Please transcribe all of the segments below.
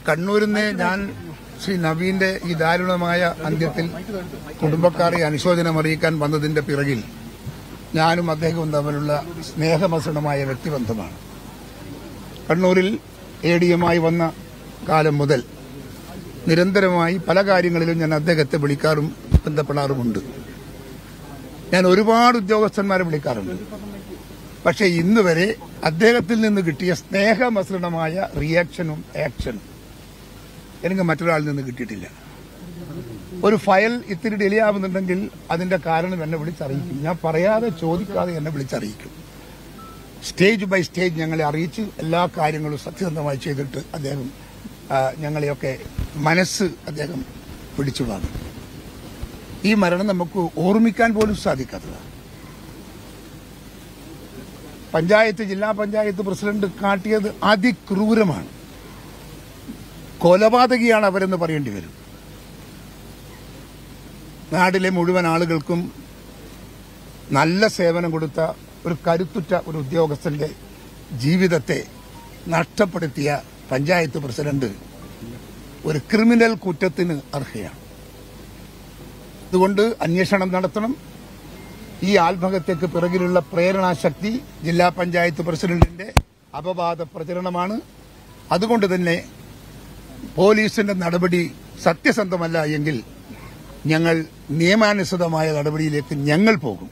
കണ്ണൂരിൽ നിന്ന് ഞാൻ ശ്രീ നവീന്റെ ഈ ദാരുണമായ അന്ത്യത്തിൽ കുടുംബക്കാരെ അനുശോചനം അറിയിക്കാൻ വന്നതിന്റെ പിറകിൽ ഞാനും അദ്ദേഹവും തമ്മിലുള്ള സ്നേഹമസൃണമായ വ്യക്തിബന്ധമാണ് കണ്ണൂരിൽ എ ഡി എമായി വന്ന കാലം മുതൽ നിരന്തരമായി പല കാര്യങ്ങളിലും ഞാൻ അദ്ദേഹത്തെ വിളിക്കാറും ബന്ധപ്പെടാറുമുണ്ട് ഞാൻ ഒരുപാട് ഉദ്യോഗസ്ഥന്മാരെ വിളിക്കാറുണ്ട് പക്ഷേ ഇന്ന് വരെ അദ്ദേഹത്തിൽ നിന്ന് കിട്ടിയ സ്നേഹമസൃണമായ റിയാക്ഷനും ആക്ഷനും എനിക്ക് മറ്റൊരാളിൽ നിന്ന് കിട്ടിയിട്ടില്ല ഒരു ഫയൽ ഇത്തിരി ഡിലേ ആവുന്നുണ്ടെങ്കിൽ അതിന്റെ കാരണം എന്നെ വിളിച്ചറിയിക്കും ഞാൻ പറയാതെ ചോദിക്കാതെ എന്നെ വിളിച്ചറിയിക്കും സ്റ്റേജ് ബൈ സ്റ്റേജ് ഞങ്ങളെ അറിയിച്ച് എല്ലാ കാര്യങ്ങളും സത്യസന്ധമായി ചെയ്തിട്ട് അദ്ദേഹം ആ, ഞങ്ങളെയൊക്കെ മനസ്സ് അദ്ദേഹം പിടിച്ചു വാങ്ങി ഈ മരണം നമുക്ക് ഓർമ്മിക്കാൻ പോലും സാധിക്കാത്തതാണ് പഞ്ചായത്ത് ജില്ലാ പഞ്ചായത്ത് പ്രസിഡന്റ് കാട്ടിയത് അതിക്രൂരമാണ് കൊലപാതകിയാണ് അവരെന്ന് പറയേണ്ടി വരും നാട്ടിലെ മുഴുവൻ ആളുകൾക്കും നല്ല സേവനം കൊടുത്ത ഒരു കരുത്തുറ്റ ഒരു ഉദ്യോഗസ്ഥന്റെ ജീവിതത്തെ നഷ്ടപ്പെടുത്തിയ പഞ്ചായത്ത് പ്രസിഡന്റ് ഒരു ക്രിമിനൽ കുറ്റത്തിന് അർഹയാണ് അതുകൊണ്ട് അന്വേഷണം നടത്തണം ഈ ആത്മഹത്യക്ക് പിറകിലുള്ള പ്രേരണാശക്തി ജില്ലാ പഞ്ചായത്ത് പ്രസിഡന്റിന്റെ അപവാദ പ്രചരണമാണ് അതുകൊണ്ട് തന്നെ പോലീസിന്റെ നടപടി സത്യസന്ധമല്ല എങ്കിൽ ഞങ്ങൾ നിയമാനുസൃതമായ നടപടിയിലേക്ക് ഞങ്ങൾ പോകും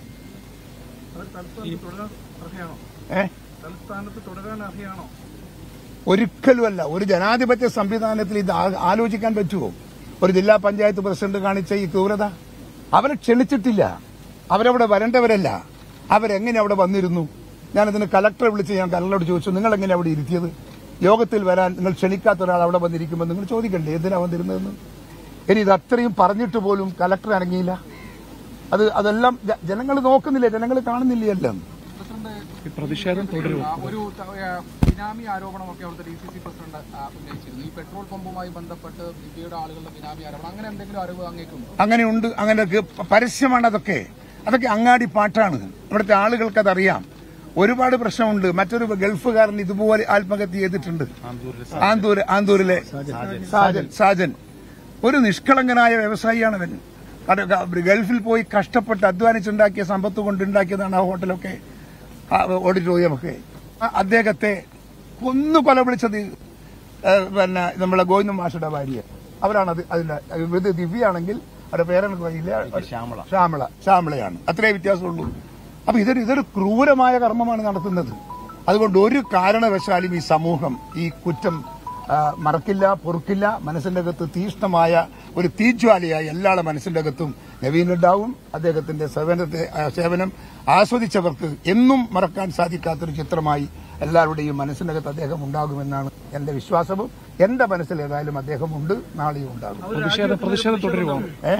അവർ തലസ്ഥാനത്ത് തുടരാൻ അർഹയാണോ ഏ തലസ്ഥാനത്ത് തുടരാൻ അർഹയാണോ ഒരിക്കലുമല്ല ഒരു ജനാധിപത്യ സംവിധാനത്തിൽ ഇത് ആ- ആലോചിക്കാൻ പറ്റുമോ ഒരു ജില്ലാ പഞ്ചായത്ത് പ്രസിഡന്റ് കാണിച്ച ഈ ക്രൂരത അവരെ ക്ഷണിച്ചിട്ടില്ല അവരവിടെ വരേണ്ടവരല്ല അവരെങ്ങനെ അവിടെ വന്നിരുന്നു ഞാനതിന് കലക്ടറെ വിളിച്ച് ഞാൻ കലക്ടറോട് ചോദിച്ചു നിങ്ങൾ എങ്ങനെ അവിടെ ഇരുത്തിയത് യോഗത്തിൽ വരാൻ നിങ്ങൾ ക്ഷണിക്കാത്ത ഒരാൾ അവിടെ വന്നിരിക്കുമ്പോൾ നിങ്ങൾ ചോദിക്കണ്ടേ എന്തിനാ വന്നിരുന്നതെന്ന് ഇനി ഇത് അത്രയും പറഞ്ഞിട്ട് പോലും കലക്ടർ അനങ്ങിയില്ല അത് അതെല്ലാം ജനങ്ങൾ നോക്കുന്നില്ലേ ജനങ്ങൾ കാണുന്നില്ലേ എല്ലാം പ്രസിഡന്റ് പ്രതിഷേധം തുടരും ആ, ഒരു ത- ആ, ബിനാമി ആരോപണമൊക്കെ അവിടുത്തെ ഡി സി സി പ്രസിഡന്റ് ആ, ഉന്നയിച്ചിരുന്നു ഈ പെട്രോൾ പമ്പുമായി ബന്ധപ്പെട്ട് ബിബിയുടെ ആളുകളുടെ ബിനാമി ആരോപണം അങ്ങനെ എന്തെങ്കിലും അറിവ് അങ്ങേക്കുണ്ടോ അങ്ങനെയുണ്ട് അങ്ങനെ പ- പരസ്യമാണ് അതൊക്കെ അതൊക്കെ അങ്ങാടി പാട്ടാണ് ഇവിടുത്തെ ആളുകൾക്ക് അതറിയാം ഒരുപാട് പ്രശ്നമുണ്ട് മറ്റൊരു ഗൾഫുകാരൻ ഇതുപോലെ ആത്മഹത്യ ചെയ്തിട്ടുണ്ട് ആന്തൂര് ആന്തൂരിലെ സാജൻ സാജൻ ഒരു നിഷ്കളങ്കനായ വ്യവസായിയാണ് അവൻ കാരണം ഗ- ഗൾഫിൽ പോയി കഷ്ടപ്പെട്ട് അധ്വാനിച്ചുണ്ടാക്കിയ സമ്പത്ത് കൊണ്ട് ഉണ്ടാക്കിയതാണ് ആ ഹോട്ടലൊക്കെ ആ ഓഡിറ്റോറിയമൊക്കെ ആ അദ്ദേഹത്തെ കൊന്നു കൊല വിളിച്ചത് ഏഹ്, പിന്നെ നമ്മളെ ഗോവിന്ദ മാഷയുടെ ഭാര്യ അവരാണ് അത് അതിന്റെ ഇത് ദിവ്യയാണെങ്കിൽ അവരുടെ പേരെനിക്ക് അറിയില്ല ശ്യാമള ശ്യാമള ശ്യാമളയാണ് അത്രേ വ്യത്യാസമുള്ളൂ അപ്പൊ ഇതൊരു ഇതൊരു ക്രൂരമായ കർമ്മമാണ് നടത്തുന്നത് അതുകൊണ്ട് ഒരു കാരണവശാലും ഈ സമൂഹം ഈ കുറ്റം ആ, മറക്കില്ല പൊറുക്കില്ല മനസ്സിന്റെ അകത്ത് തീഷ്ണമായ ഒരു തീജ്വാലയായി എല്ലാവരുടെ മനസ്സിന്റെ അകത്തും നവീനുണ്ടാവും അദ്ദേഹത്തിന്റെ സേവനത്തെ ആ, സേവനം ആസ്വദിച്ചവർക്ക് എന്നും മറക്കാൻ സാധിക്കാത്തൊരു ചിത്രമായി എല്ലാവരുടെയും മനസ്സിന്റെ അകത്ത് അദ്ദേഹം ഉണ്ടാകുമെന്നാണ് എന്റെ വിശ്വാസവും എന്റെ മനസ്സിൽ ഏതായാലും അദ്ദേഹം ഉണ്ട് നാളെയും ഉണ്ടാകും പ്രതിഷേധം പ്രതിഷേധം തുടരുമോ ഏ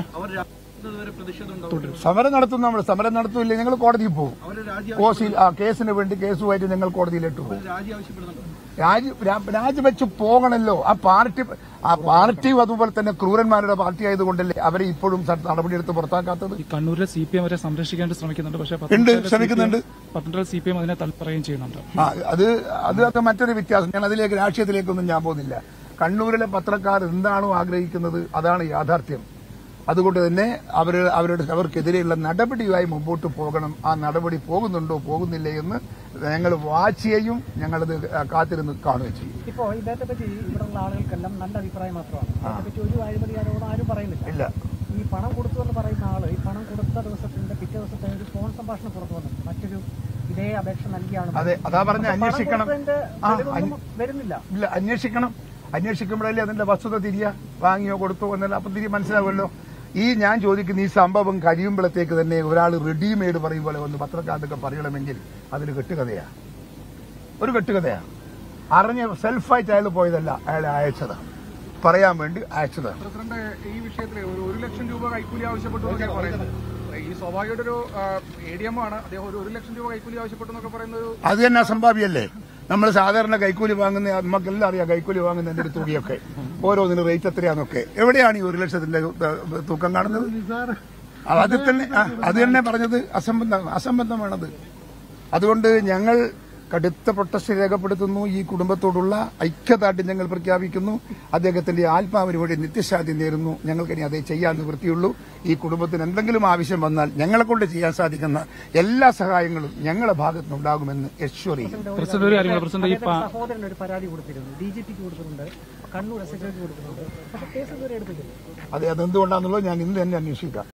സമരം നടത്തും നമ്മൾ സമരം നടത്തൂല്ലേ ഞങ്ങൾ കോടതിയിൽ പോകും കോസിൽ ആ കേസിന് വേണ്ടി കേസുമായിട്ട് ഞങ്ങൾ കോടതിയിലിട്ട് പോകും രാജി രാ- രാജിവെച്ച് പോകണല്ലോ ആ പാർട്ടി ആ പാർട്ടിയും അതുപോലെ തന്നെ ക്രൂരന്മാരുടെ പാർട്ടി ആയതുകൊണ്ടല്ലേ അവരെ ഇപ്പോഴും സ- നടപടിയെടുത്ത് പുറത്താക്കാത്തത് ഈ കണ്ണൂരിലെ സി പി എം അവരെ സംരക്ഷിക്കാൻ ശ്രമിക്കുന്നുണ്ട് പക്ഷേ ഉണ്ട്, ശ്രമിക്കുന്നുണ്ട്. പത്തനംതിട്ട സി പി എം അതിനെ തൽപ്പറയുകയും ചെയ്യുന്നുണ്ട് ആ അത് അത് അത് മറ്റൊരു വ്യത്യാസം ഞാൻ അതിലേക്ക് രാഷ്ട്രീയത്തിലേക്കൊന്നും ഞാൻ പോകുന്നില്ല കണ്ണൂരിലെ പത്രക്കാർ എന്താണോ ആഗ്രഹിക്കുന്നത് അതാണ് യാഥാർത്ഥ്യം അതുകൊണ്ട് തന്നെ അവർ അവരുടെ അവർക്കെതിരെയുള്ള നടപടിയുമായി മുമ്പോട്ട് പോകണം ആ നടപടി പോകുന്നുണ്ടോ പോകുന്നില്ലേ എന്ന് ഞങ്ങൾ വാച്ച് ചെയ്യും ഞങ്ങളത് കാത്തിരുന്ന് കാണുകയും ചെയ്യും ഇപ്പോ ഇദ്ദേഹത്തെ പറ്റി ഇവിടെയുള്ള ആളുകൾക്കെല്ലാം നല്ല അഭിപ്രായം മാത്രമാണ് ഇതിനെപ്പറ്റി ഒരു അഴിമതി ആരോപണം ആരും പറയുന്നില്ല ഇല്ല ഈ പണം കൊടുത്തു എന്ന് പറയുന്ന ആള് ഈ പണം കൊടുത്ത ദിവസത്തിന്റെ പിറ്റേ ദിവസത്തെ ഒരു ഫോൺ സംഭാഷണം പുറത്തു വന്നിട്ടുണ്ട് മറ്റൊരു ഇതേ അപേക്ഷ നൽകിയാണ് അതെ അതാ പറഞ്ഞ പണം അന്വേഷിക്കണം കൊടുത്തതിന്റെ ആ, തെളിവൊന്നും വരുന്നില്ല ഇല്ല അന്വേഷിക്കണം അന്വേഷിക്കുമ്പോഴല്ലേ അതിന്റെ വസ്തുത തിരിയ വാങ്ങിയോ കൊടുത്തോ എന്നല്ല അപ്പൊ തിരി മനസ്സിലാവുമല്ലോ ഈ ഞാൻ ചോദിക്കുന്ന ഈ സംഭവം കഴിയുമ്പോഴത്തേക്ക് തന്നെ ഒരാൾ റെഡിമെയ്ഡ് പറയും പോലെ ഒന്ന് പത്രക്കാർക്കൊക്കെ പറയണമെങ്കിൽ അതൊരു കെട്ടുകഥയാ ഒരു കെട്ടുകഥയാ അറിഞ്ഞ സെൽഫായിട്ട് അയാൾ പോയതല്ല അയാളെ അയച്ചതാണ് പറയാൻ വേണ്ടി അയച്ചതാണ് പ്രസിഡന്റ് ഈ വിഷയത്തിൽ ഒരു ഒരു ലക്ഷം രൂപ കൈക്കൂലി ആവശ്യപ്പെട്ടു എന്നൊക്കെ പറയുന്നത് ഈ സ്വാഭാവികമായിട്ട് ഒരു എ ഡി എം ആണ് അദ്ദേഹം ഒരു ഒരു ലക്ഷം രൂപ കൈക്കൂലി ആവശ്യപ്പെട്ടു എന്നൊക്കെ പറയുന്ന ഒരു അത് തന്നെ അസംഭാവ്യല്ലേ നമ്മൾ സാധാരണ കൈക്കൂലി വാങ്ങുന്ന നമുക്കെല്ലാം അറിയാം കൈക്കൂലി വാങ്ങുന്നതിന്റെ ഒരു തുകയൊക്കെ ഓരോന്നിന് റേറ്റ് എത്രയാന്നൊക്കെ എവിടെയാണ് ഈ ഒരു ലക്ഷത്തിന്റെ ത- തൂക്കം കാണുന്നത് ആ, അത് തന്നെ ആ, അത് തന്നെ പറഞ്ഞത് അസംബന്ധം അസംബന്ധമാണത് അതുകൊണ്ട് ഞങ്ങൾ കടുത്ത പ്രൊട്ടസ്റ്റ് രേഖപ്പെടുത്തുന്നു ഈ കുടുംബത്തോടുള്ള ഐക്യദാർഢ്യം ഞങ്ങൾ പ്രഖ്യാപിക്കുന്നു അദ്ദേഹത്തിന്റെ ആത്മാവിന് വേണ്ടി നിത്യശാന്തി നേരുന്നു ഞങ്ങൾക്കിനി അതേ ചെയ്യാൻ നിവൃത്തിയുള്ളൂ ഈ കുടുംബത്തിന് എന്തെങ്കിലും ആവശ്യം വന്നാൽ ഞങ്ങളെ കൊണ്ട് ചെയ്യാൻ സാധിക്കുന്ന എല്ലാ സഹായങ്ങളും ഞങ്ങളുടെ ഭാഗത്തുനിന്നുണ്ടാകുമെന്ന് യശ്വറി പ്രസിഡന്റ് ഒരു കാര്യം കൂടെ. പ്രസിഡന്റ് ഈ അദ്ദേഹത്തിന്റെ പ- സഹോദരൻ ഒരു പരാതി കൊടുത്തിരുന്നു ഡി ജി പിക്ക് കൊടുത്തിട്ടുണ്ട് കണ്ണൂർ എസ് എച്ച് കൊടുത്തിട്ടുണ്ട് പക്ഷേ കേസ് ഇതുവരെ എടുത്തിട്ടില്ല അത് അതെന്തുകൊണ്ടാണെന്നുള്ളത് ഞാൻ ഇന്ന് തന്നെ അന്വേഷിക്കാം